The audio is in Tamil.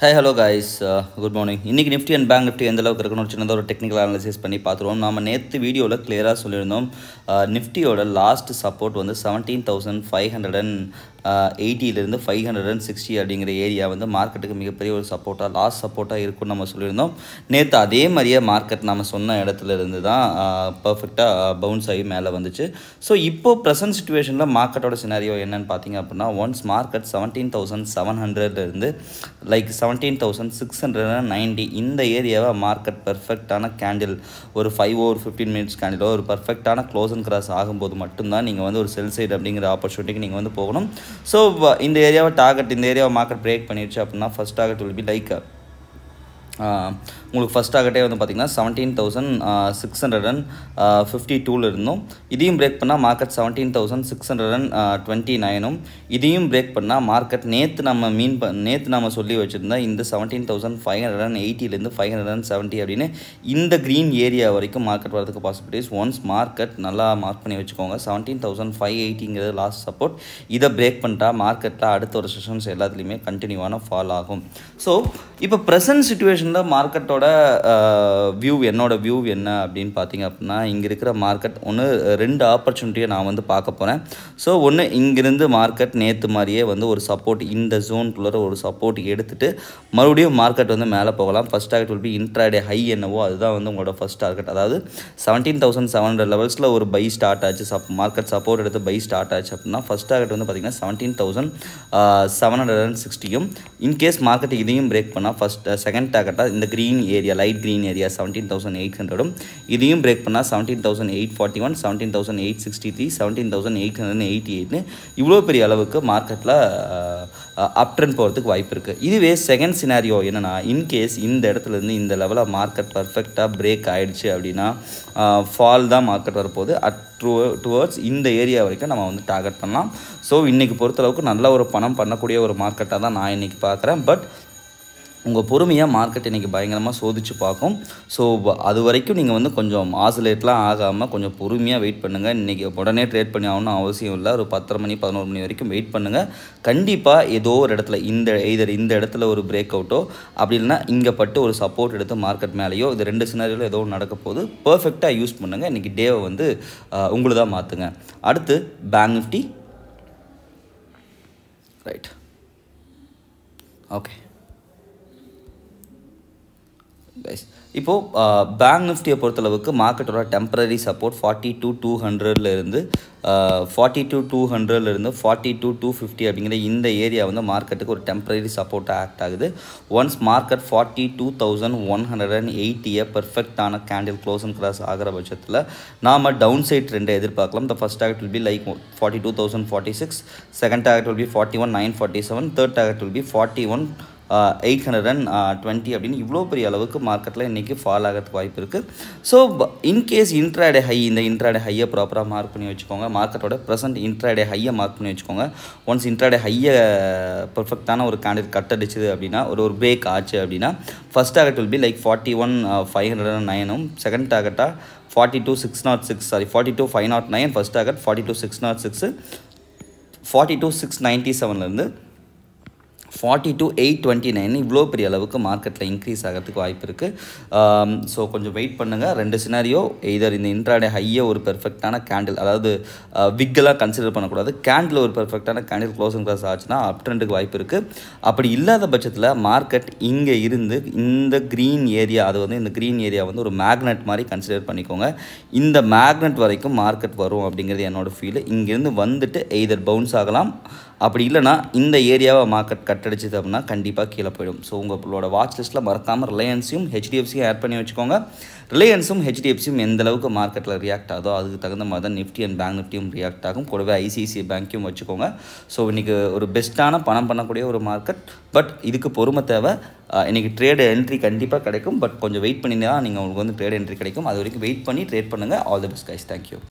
hi hello guys good morning இன்றைக்கி நிஃப்டி அண்ட் பேங்க் நிஃப்டி எந்த அளவுக்கு இருக்குன்னு ஒரு சின்னதாக ஒரு டெக்னிக்கல் அனாலிசிஸ் பண்ணி பார்த்துருவோம் நம்ம நேற்று வீடியோவில் கிளியராக சொல்லியிருந்தோம் நிஃப்டியோட லாஸ்ட் சப்போர்ட் வந்து seventeen thousand five hundred and எயிட்டியிலேருந்து ஃபைவ் ஹண்ட்ரட் அண்ட் சிக்ஸ்டி அப்படிங்கிற ஏரியா வந்து மார்க்கெட்டுக்கு மிகப்பெரிய ஒரு சப்போர்ட்டாக லாஸ்ட் சப்போர்ட்டாக இருக்கும்னு நம்ம சொல்லியிருந்தோம் நேற்று அதே மாதிரியே மார்க்கெட் நம்ம சொன்ன இடத்துல இருந்து தான் பர்ஃபெக்டாக பவுன்ஸ் ஆகி மேலே வந்துச்சு ஸோ இப்போ ப்ரெசன்ட் சுச்சுவேஷனில் மார்க்கெட்டோட சினாரியோ என்னன்னு பார்த்தீங்க அப்படின்னா once market seventeen thousand seven ஹண்ட்ரட்லேருந்து like seventeen thousand six hundred and ninety இந்த ஏரியாவை மார்க்கெட் பர்ஃபெக்டான கேண்டில் ஒரு ஃபைவ் ஓவர் ஃபிஃப்டீன் மினிட்ஸ் கேண்டிலோ ஒரு பர்ஃபெக்டான க்ளோஸ் அண்ட் கிராஸ் ஆகும்போது மட்டும்தான் நீங்கள் வந்து ஒரு செல் சைடு அப்படிங்கிற ஆப்பர்ச்சுனிட்டிக்கு நீங்கள் வந்து போகணும் ஸோ இந்த ஏரியாவை டார்கெட் இந்த ஏரியாவை மார்க்கெட் பிரேக் பண்ணிடுச்சு அப்படின்னா first target will be like உங்களுக்கு ஃபஸ்ட் டார்கெட்டே வந்து பார்த்திங்கன்னா seventeen thousand six hundred and fifty டூவில் இருந்தோம் இதையும் பிரேக் பண்ணால் market seventeen thousand six hundred and twenty நைனும் இதையும் பிரேக் பண்ணால் மார்க்கெட் நேற்று நம்ம மீன் ப நேற்று நம்ம சொல்லி வச்சுருந்தா இந்த seventeen thousand five hundred and எயிட்டிலேருந்து ஃபைவ் ஹண்ட்ரட் அண்ட் செவன்ட்டி அப்படின்னு இந்த க்ரீன் ஏரியா வரைக்கும் மார்க்கெட் வரதுக்கு பாசிபிலிட்டிஸ் ஒன்ஸ் மார்க்கெட் நல்லா மார்க் பண்ணி வச்சுக்கோங்க செவன்டீன் தௌசண்ட் ஃபைவ் எயிட்டிங்கிறது லாஸ்ட் சப்போர்ட் இதை பிரேக் பண்ணிட்டா மார்க்கெட்டில் அடுத்த ஒரு செஷன்ஸ் எல்லாத்துலேயுமே கண்டினியூவான ஃபால் ஆகும் ஸோ இப்போ ப்ரெசன்ட் சுச்சுவேஷனில் மார்க்கெட்டோட வியூ என்னோட வியூ என்ன அப்படின்னு பார்த்தீங்க அப்படின்னா இங்கே இருக்கிற மார்க்கெட் ஒன்று ரெண்டு ஆப்பர்ச்சுனிட்டியை நான் வந்து பார்க்க போகிறேன் ஸோ ஒன்று இங்கிருந்து மார்க்கெட் நேற்று மாதிரியே வந்து ஒரு சப்போர்ட் இந்த ஜோனுக்குள்ளே ஒரு சப்போர்ட் எடுத்துகிட்டு மறுபடியும் மார்க்கெட் வந்து மேலே போகலாம் first target will be intraday high என்னவோ அதுதான் வந்து உங்களோட ஃபஸ்ட் டார்கெட் அதாவது செவன்டீன் தௌசண்ட் செவன் ஹண்ட்ரட் லெவல்ஸில் ஒரு பை ஸ்டார்ட் ஆச்சு சப் மார்க்கெட் சப்போர்ட் எடுத்து பை ஸ்டார்ட் ஆச்சு அப்படின்னா ஃபஸ்ட் டார்கெட் வந்து பார்த்திங்கன்னா seventeen thousand seven hundred and சிக்ஸ்டியும் இன்கேஸ் மார்க்கெட் இதையும் பிரேக் பண்ணால் ஃபஸ்ட் செகண்ட் டார்கெட்டாக இந்த green area light green area seventeen thousand eight ஹண்ட்ரடும் இதையும் பிரேக் பண்ணால் seventeen thousand eight forty one seventeen thousand eight sixty three seventeen thousand eight hundred eighty எயிட்னு இவ்வளோ பெரிய அளவுக்கு மார்க்கெட்டில் அப் ட்ரெண்ட் போகிறதுக்கு வாய்ப்பு இருக்குது இதுவே செகண்ட் சினாரியோ என்னென்னா இன்கேஸ் இந்த இடத்துலேருந்து இந்த லெவலில் மார்க்கெட் பர்ஃபெக்டாக பிரேக் ஆகிடுச்சு அப்படின்னா ஃபால் தான் மார்க்கெட் வரப்போகுது அட் ட்ரூ டுவர்ட்ஸ் இந்த ஏரியா வரைக்கும் நம்ம வந்து டார்கெட் பண்ணலாம் ஸோ இன்றைக்கி பொறுத்தளவுக்கு நல்ல ஒரு பணம் பண்ணக்கூடிய ஒரு மார்க்கெட்டாக தான் நான் இன்றைக்கி பார்க்குறேன் பட் உங்கள் பொறுமையாக மார்க்கெட் இன்றைக்கி பயங்கரமாக சோதிச்சு பார்க்கும் ஸோ அது வரைக்கும் நீங்கள் வந்து கொஞ்சம் ஆசிலேட்லாம் ஆகாமல் கொஞ்சம் பொறுமையாக வெயிட் பண்ணுங்கள் இன்றைக்கி உடனே ட்ரேட் பண்ணி ஆகணும் அவசியம் இல்லை ஒரு பத்தரை மணி பதினோரு மணி வரைக்கும் வெயிட் பண்ணுங்கள் கண்டிப்பாக ஏதோ ஒரு இடத்துல இந்த இதர் இந்த இடத்துல ஒரு பிரேக் அவுட்டோ அப்படி இல்லைனா இங்கே பட்டு ஒரு சப்போர்ட் எடுத்து மார்க்கெட் மேலேயோ இது ரெண்டு சினாரியில் ஏதோ ஒன்று நடக்க போகுது பர்ஃபெக்டாக யூஸ் பண்ணுங்கள் இன்றைக்கி டேவை வந்து உங்களுதான் மாற்றுங்க அடுத்து bank Nifty right okay guys இப்போது பேங்க் நிஃப்டியை பொறுத்தளவுக்கு மார்க்கெட்டோட temporary support forty two two ஹண்ட்ரட்லேருந்து ஃபார்ட்டி டூ டூ ஹண்ட்ரட்லேருந்து ஃபார்ட்டி டூ டூ ஃபிஃப்டி அப்படிங்கிற இந்த ஏரியா வந்து மார்க்கெட்டுக்கு ஒரு டெம்பரரி சப்போர்ட்டாக ஆக்ட் ஆகுது once market forty two thousand one hundred and எயிட்டியை பர்ஃபெக்டான கேண்டில் க்ளோஸ் அண்ட் கிராஸ் ஆகிற பட்சத்தில் நாம் டவுன் சைட் ரெண்டை எதிர்பார்க்கலாம் the first target will be like forty two thousand forty six second target will be forty one nine forty seven third target will be forty one eight hundred and twenty அப்படின்னு இவ்வளோ பெரிய அளவுக்கு மார்க்கெட்டில் இன்றைக்கி ஃபால் ஆகிறதுக்கு வாய்ப்பு இருக்குது ஸோ இன்கேஸ் இன்ட்ராடே ஹை இந்த இன்ட்ராடே ஹையை ப்ராப்பராக மார்க் பண்ணி வச்சுக்கோங்க மார்க்கெட்டோட ப்ரெசென்ட் இன்ட்ராடே ஹையை மார்க் பண்ணி வச்சுக்கோங்க ஒன்ஸ் இன்ட்ராடே ஹையை பர்ஃபெக்டான ஒரு கேண்டில் கட் அடிச்சுது அப்படின்னா ஒரு ஒரு பிரேக் ஆச்சு அப்படின்னா first target will be like forty one five hundred and நைனும் செகண்ட் டார்கெட்டாக forty two six not six sorry forty two five not nine first target forty two six not six forty two six ninety செவன்லேருந்து forty two eight twenty nine இவ்வளோ பெரிய அளவுக்கு மார்க்கெட்டில் இன்க்ரீஸ் ஆகிறதுக்கு வாய்ப்பு இருக்குது ஸோ கொஞ்சம் வெயிட் பண்ணுங்கள் ரெண்டு சினாரியோ இதர் இந்த இன்ட்ராடே ஹையை ஒரு பெர்ஃபெக்டான கேண்டில் அதாவது விக்கெல்லாம் கன்சிடர் பண்ணக்கூடாது கேண்டில் ஒரு பெர்ஃபெக்டான கேண்டில் க்ளோசிங் கிளாஸ் ஆச்சுன்னா அப் ட்ரெண்டுக்கு வாய்ப்பு இருக்குது அப்படி இல்லாத பட்சத்தில் மார்க்கெட் இங்கே இருந்து இந்த க்ரீன் ஏரியா அது வந்து இந்த க்ரீன் ஏரியா வந்து ஒரு மேக்னெட் மாதிரி கன்சிடர் பண்ணிக்கோங்க இந்த மேக்னெட் வரைக்கும் மார்க்கெட் வரும் அப்படிங்கிறது என்னோடய ஃபீல் இங்கேருந்து வந்துட்டு எய்தர் பவுன்ஸ் ஆகலாம் அப்படி இல்லைனா இந்த ஏரியாவை மார்க்கெட் கட் அடிச்சது அப்படின்னா கண்டிப்பாக கீழே போயிடும் ஸோ உங்களோட வாட்ச் லிஸ்ட்டில் மறக்காமல் ரிலையன்ஸையும் ஹெச்டிஎஃப்சியும் ஆட் பண்ணி வச்சுக்கோங்க ரிலையன்ஸும் ஹெச்டிஎஃப்சியும் எந்த அளவுக்கு மார்க்கெட்டில் ரியாக்ட் ஆகுதோ அதுக்கு தகுந்த மாதிரி தான் நிஃப்டி அண்ட் பேங்க் நிஃப்டியும் ரியாக்ட் ஆகும் கூடவே ஐசிஐசிஐ பேங்க்கையும் வச்சுக்கோங்க ஸோ இன்றைக்கி ஒரு பெஸ்ட்டான பணம் பண்ணக்கூடிய ஒரு மார்க்கெட் பட் இதுக்கு பொறுமை தேவை இன்றைக்கி ட்ரேட் என்ட்ரி கண்டிப்பாக கிடைக்கும் பட் கொஞ்சம் வெயிட் பண்ணி தான் நீங்கள் உங்களுக்கு வந்து ட்ரேட் என்ட்ரி கிடைக்கும் அது வரைக்கும் வெயிட் பண்ணி ட்ரேட் பண்ணுங்கள் all the best guys thank you